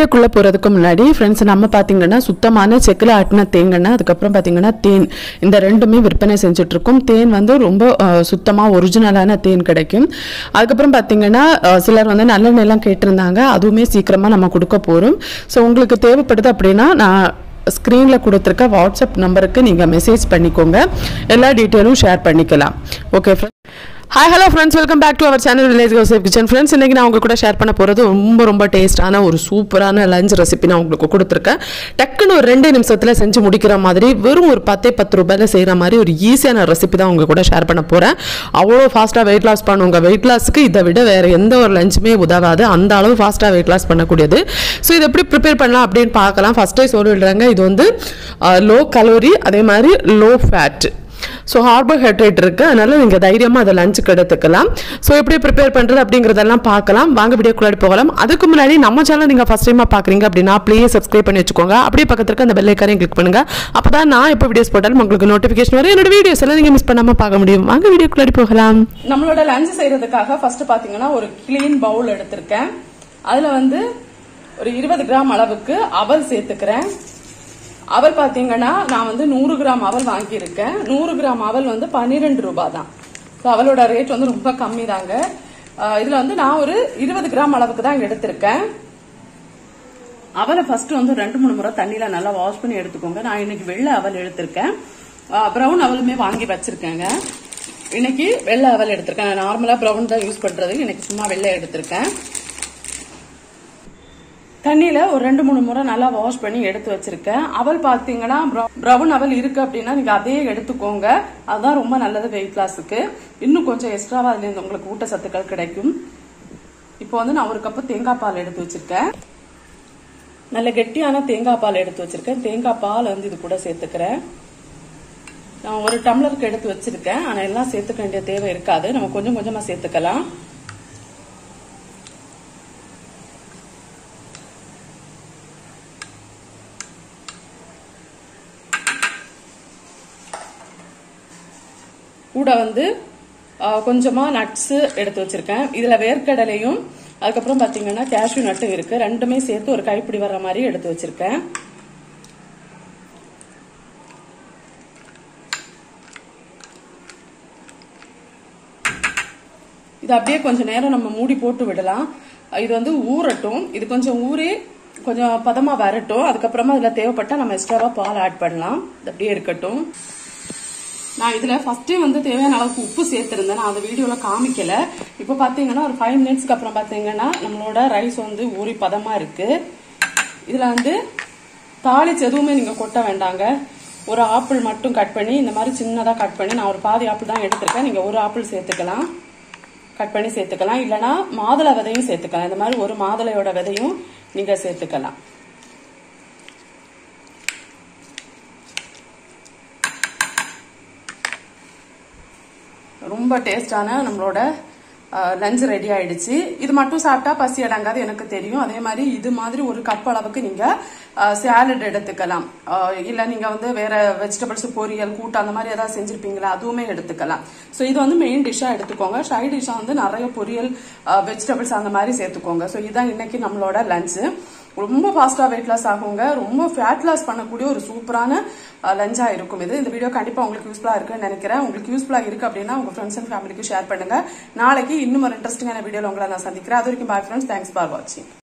வீடியோக்குள்ளே போகிறதுக்கு முன்னாடி ஃப்ரெண்ட்ஸ் நம்ம பார்த்தீங்கன்னா சுத்தமான செக்கில் ஆட்டின தேங்காய் அதுக்கப்புறம் பார்த்தீங்கன்னா தேன் இந்த ரெண்டுமே விற்பனை செஞ்சுட்டு இருக்கோம் தேன் வந்து ரொம்ப சுத்தமாக ஒரிஜினலான தேன் கிடைக்கும் அதுக்கப்புறம் பார்த்தீங்கன்னா அஹ், சிலர் வந்து நல்லெண்ணெய்லாம் கேட்டிருந்தாங்க அதுவுமே சீக்கிரமாக நம்ம கொடுக்க போகிறோம் ஸோ உங்களுக்கு தேவைப்படுது அப்படின்னா நான் ஸ்க்ரீனில் கொடுத்துருக்க வாட்ஸ்அப் நம்பருக்கு நீங்கள் மெசேஜ் பண்ணிக்கோங்க எல்லா டீட்டெயிலும் ஷேர் பண்ணிக்கலாம் okay friends hi hello friends welcome back to our channel village கோசேப் கிச்சன் ஃப்ரெண்ட்ஸ் இன்றைக்கி நான் உங்க கூட ஷேர் பண்ண போகிறது ரொம்ப ரொம்ப டேஸ்டான ஒரு சூப்பரான லஞ்ச் ரெசிபி நான் உங்களுக்கு கொடுத்துருக்கேன் டக்குன்னு ஒரு ரெண்டு நிமிஷத்தில் செஞ்சு முடிக்கிற மாதிரி வெறும் ஒரு பத்தே பத்து ரூபாயில் செய்கிற மாதிரி ஒரு ஈஸியான ரெசிபி தான் உங்க கூட ஷேர் பண்ண போகிறேன் அவ்வளோ ஃபாஸ்ட்டாக வெயிட் லாஸ் பண்ணுவாங்க வெயிட் லாஸ்க்கு இதை விட வேறு எந்த ஒரு லஞ்சுமே உதவாது அந்த அளவு ஃபாஸ்ட்டாக வெயிட் லாஸ் பண்ணக்கூடியது ஸோ இதை எப்படி ப்ரிப்பேர் பண்ணலாம் அப்படின்னு பார்க்கலாம் ஃபஸ்ட்டே சொல்லிடுறாங்க இது வந்து லோ கலோரி அதே மாதிரி லோ ஃபேட் ஸோ கார்போஹைட்ரேட் இருக்குது அதனால் நீங்கள் தைரியமாக அதை லஞ்சுக்கு எடுத்துக்கலாம் ஸோ எப்படி ப்ரிப்பேர் பண்ணுறது அப்படிங்கிறதெல்லாம் பார்க்கலாம் வாங்க வீடியோக்குள்ளாடி போகலாம் அதுக்கு முன்னாடி நம்ம சேனல் நீங்கள் ஃபஸ்ட் டைமாக பார்க்குறீங்க அப்படின்னா ப்ளீஸ் சப்ஸ்கிரைப் பண்ணி வச்சுக்கோங்க அப்படியே பக்கத்துல இருக்க அந்த பெல் ஐக்காரையும் கிளிக் பண்ணுங்கள் அப்போ தான் நான் எப்போ வீடியோஸ் போட்டாலும் உங்களுக்கு நோட்டிஃபிகேஷன் வரும் என்னோட வீடியோஸ் எல்லாம் நீங்கள் மிஸ் பண்ணாமல் பார்க்க முடியும் வாங்க வீடியோக்குள்ளாடி போகலாம் நம்மளோட லஞ்ச் செய்யறதுக்காக ஃபர்ஸ்ட் பாத்தீங்கன்னா ஒரு க்ளீன் பவுல் எடுத்திருக்கேன் அதுல வந்து ஒரு இருபது கிராம் அளவுக்கு அவல் சேர்த்துக்கிறேன் அவல் பாத்தீங்கன்னா நான் வந்து நூறு கிராம் அவல் வாங்கியிருக்கேன் நூறு கிராம் அவல் வந்து பன்னிரெண்டு ரூபாய் தான் ஸோ அவளோட ரேட் வந்து ரொம்ப கம்மி தாங்க அஹ் இதுல வந்து நான் ஒரு இருபது கிராம் அளவுக்கு தான் எடுத்திருக்கேன் அவலை ஃபர்ஸ்ட் வந்து ரெண்டு மூணு முறை தண்ணியில நல்லா வாஷ் பண்ணி எடுத்துக்கோங்க நான் இன்னைக்கு வெள்ளை அவல் எடுத்திருக்கேன் ப்ரௌன் அவலுமே வாங்கி வச்சிருக்கேங்க இன்னைக்கு வெள்ளை அவல் எடுத்திருக்கேன் நான் நார்மலா ப்ரௌன் தான் யூஸ் பண்றது இன்னைக்கு சும்மா வெள்ளை எடுத்திருக்கேன் தண்ணியில ஒரு ரெண்டு மூணு முறை நல்லா வாஷ் பண்ணி எடுத்து வச்சிருக்கேன் அவல் பாத்தீங்கன்னா ப்ரௌன் அவல் இருக்கு அப்படின்னா நீங்க அதே எடுத்துக்கோங்க அதுதான் ரொம்ப நல்லது வெயிட் லாஸுக்கு இன்னும் கொஞ்சம் எக்ஸ்ட்ராவா அதுல இருந்து உங்களுக்கு ஊட்டச்சத்துக்கள் கிடைக்கும் இப்போ வந்து நான் ஒரு கப்பு தேங்காய் பால் எடுத்து வச்சிருக்கேன் நல்ல கெட்டியான தேங்காய் பால் எடுத்து வச்சிருக்கேன் தேங்காய் பால் வந்து இது கூட சேர்த்துக்கிறேன் நான் ஒரு டம்ளருக்கு எடுத்து வச்சிருக்கேன் ஆனா எல்லாம் சேர்த்துக்க வேண்டிய தேவை இருக்காது நம்ம கொஞ்சம் கொஞ்சமா சேர்த்துக்கலாம் கூட வந்து ஆ, கொஞ்சமா நட்ஸ் எடுத்து வச்சிருக்கேன் இதுல வேர்க்கடலையும் அதுக்கப்புறம் பாத்தீங்கன்னா கேஷ்யூ நட்டும் இருக்கு ரெண்டுமே சேர்த்து ஒரு கைப்பிடி வர்ற மாதிரி எடுத்து வச்சிருக்கேன் இது அப்படியே கொஞ்ச நேரம் நம்ம மூடி போட்டு விடலாம் இது வந்து ஊறட்டும் இது கொஞ்சம் ஊறி கொஞ்சம் பதமா வரட்டும் அதுக்கப்புறமா இதுல தேவைப்பட்டா நம்ம எக்ஸ்ட்ராவா பால் ஆட் பண்ணலாம் இது அப்படியே இருக்கட்டும் நான் இதுல ஃபர்ஸ்டே வந்து தேவையான அளவுக்கு உப்பு சேர்த்திருந்தேன் நான் அந்த வீடியோல காமிக்கல இப்போ பாத்தீங்கன்னா ஒரு ஃபைவ் மினிட்ஸ்க்கு அப்புறம் பாத்தீங்கன்னா நம்மளோட ரைஸ் வந்து ஊறி பதமா இருக்கு இதுல வந்து தாளிச்சு எதுவுமே நீங்க கொட்ட வேண்டாங்க ஒரு ஆப்பிள் மட்டும் கட் பண்ணி இந்த மாதிரி சின்னதா கட் பண்ணி நான் ஒரு பாதி ஆப்பிள் தான் எடுத்திருக்கேன் நீங்க ஒரு ஆப்பிள் சேர்த்துக்கலாம் கட் பண்ணி சேர்த்துக்கலாம் இல்லனா மாதுளை விதையும் சேர்த்துக்கலாம் இந்த மாதிரி ஒரு மாதுளையோட விதையும் நீங்க சேர்த்துக்கலாம் ரொம்ப டேஸ்டான நம்மளோட லஞ்ச் ரெடி ஆயிடுச்சு இது மட்டும் சாப்பிட்டா பசி அடங்காது எனக்கு தெரியும் அதே மாதிரி இது மாதிரி ஒரு கப் அளவுக்கு நீங்க சேலட் எடுத்துக்கலாம் அஹ், இல்ல நீங்க வந்து வேற வெஜிடபிள்ஸ் பொரியல் கூட்டு அந்த மாதிரி ஏதாவது செஞ்சிருப்பீங்களா அதுவுமே எடுத்துக்கலாம் ஸோ இது வந்து மெயின் டிஷ்ஷா எடுத்துக்கோங்க சைட் டிஷ்ஷா வந்து நிறைய பொரியல் வெஜிடபிள்ஸ் அந்த மாதிரி சேர்த்துக்கோங்க ஸோ இதுதான் இன்னைக்கு நம்மளோட லஞ்சு ரொம்ப ஃபாஸ்டா வெயிட் லாஸ் ஆகுங்க ரொம்ப ஃபேட் லாஸ் பண்ணக்கூடிய ஒரு சூப்பரான லஞ்சா இருக்கும் இது இந்த வீடியோ கண்டிப்பா உங்களுக்கு யூஸ்ஃபுல்லா இருக்குன்னு நினைக்கிறேன் உங்களுக்கு யூஸ்ஃபுல்லா இருக்கு அப்படின்னா உங்க ஃப்ரெண்ட்ஸ் அண்ட் ஃபேமிலிக்கு ஷேர் பண்ணுங்க நாளைக்கு இன்னும் ஒரு இன்ட்ரெஸ்டிங்கான வீடியோல உங்களை நான் சந்திக்கிறேன் அது வரைக்கும் பாய் ஃப்ரெண்ட்ஸ் தேங்க்ஸ் ஃபார் வாட்சிங்